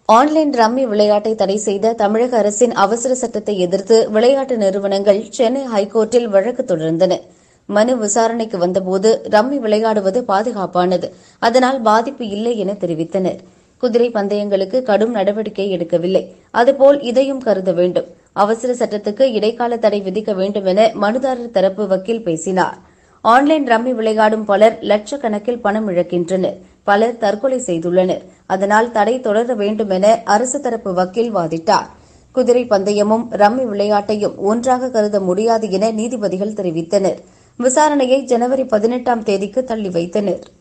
online rummy விளையாட்டை தடை செய்த தமிழக அரசின் அவசர சட்டத்தை எதிர்த்து விளையாட்டு நிறுவனங்கள் சென்னை ஹைகோர்ட்டில் வழக்கு தொடர்ந்தன மனு விசாரணைக்கு வந்தபோது ரம்மி விளையாடுவது பாதுகாப்பானது அதனால் பாதிப்பு இல்லை என தெரிவித்தனர் குதிரை பந்தயங்களுக்கு கடும் நடவடிக்கை எடுக்கவில்லை அதுபோல் இதையும் கருத வேண்டும் அவசர சட்டத்துக்கு இடைக்கால தடை விதிக்க வேண்டும் என மனுதாரர் தரப்பு வக்கீல் பேசினார் ஆன்லைன் ரம்மி விளையாடும் பலர் லட்சக்கணக்கில் பணம் இழக்கின்றனர் பலர் தற்கொலை செய்துள்ளனர் அதனால் தடை தொடர வேண்டும் என அரசு தரப்பு வக்கீல் வாதிட்டார் குதிரை பந்தயமும் ரம்மி விளையாட்டையும் ஒன்றாக கருத முடியாது என நீதிபதிகள் தெரிவித்தனர் விசாரணையை ஜனவரி பதினெட்டாம் தேதிக்கு தள்ளி வைத்தனா்